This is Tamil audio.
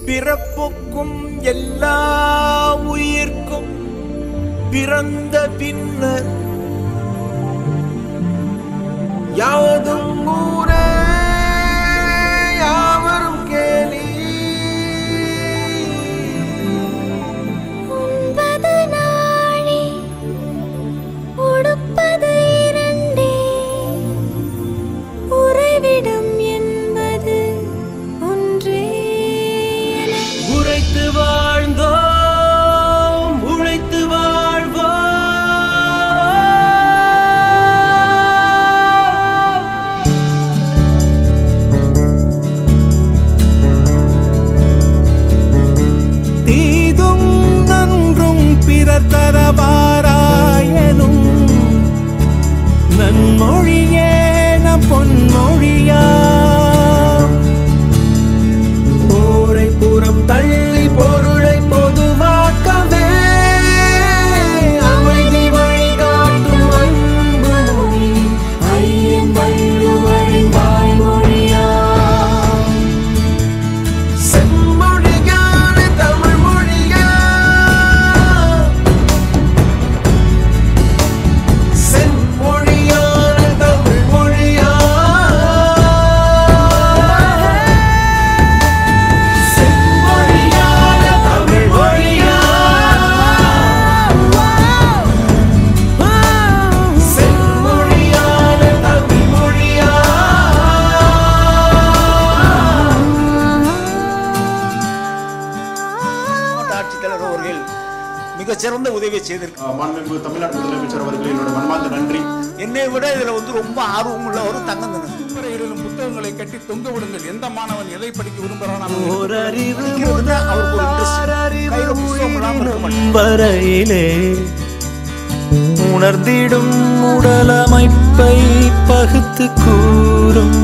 பிறப்புக்கும் எல்லா உயிர்க்கும் பிறந்த பின்னர் யாவதும் ஊரே யாவரும் கேலி உண்பது நாழி உடுப்பது இரண்டே உறைவிடம் என்பது ஒன்றே உழைத்து வாழ்ந்தோம் உழைத்து வாழ்வோம் தீதும் நன்றும் பிறர் தரவாராயனும் நன்மொழியே நம் பொன்மொழியா போரை புறம் தள்ளி பொருளை பொதுவாக்கவே அமைதி வழிகாட்டும் அன்பு மொழி ஐயன் வள்ளுவரின் வாய்மொழியா செம்மொழியான தமிழ் மொழியா செம்மொழியான தமிழ் மொழியா செம்மொழியான தமிழ் மொழியா செம்மொழியான தமிழ் மொழியா மாவட்ட ஆட்சித்தலைவர் அவர்கள் மிகச்சிறந்த உதவி செய்திருக்கார் அஹ் மாண்புமிகு தமிழ்நாடு முதலமைச்சர் அவர்கள் என்னோட மனமார்ந்த நன்றி என்னை விட இதுல வந்து ரொம்ப ஆர்வம் உள்ள ஒரு தங்கம் வரையிலும் புத்தகங்களை கட்டி தொங்க விடுங்கள் எந்த மாணவன் எதை படிக்க விரும்புகிறான் ஓரறிவு படிக்கிறது அவருக்கு ஒரு interest. கையில புஸ்தகம் இல்லாம இருக்க மாட்டார். வரையிலே உணர்ந்திடும் உடலமைப்பை பகுத்து கூறும்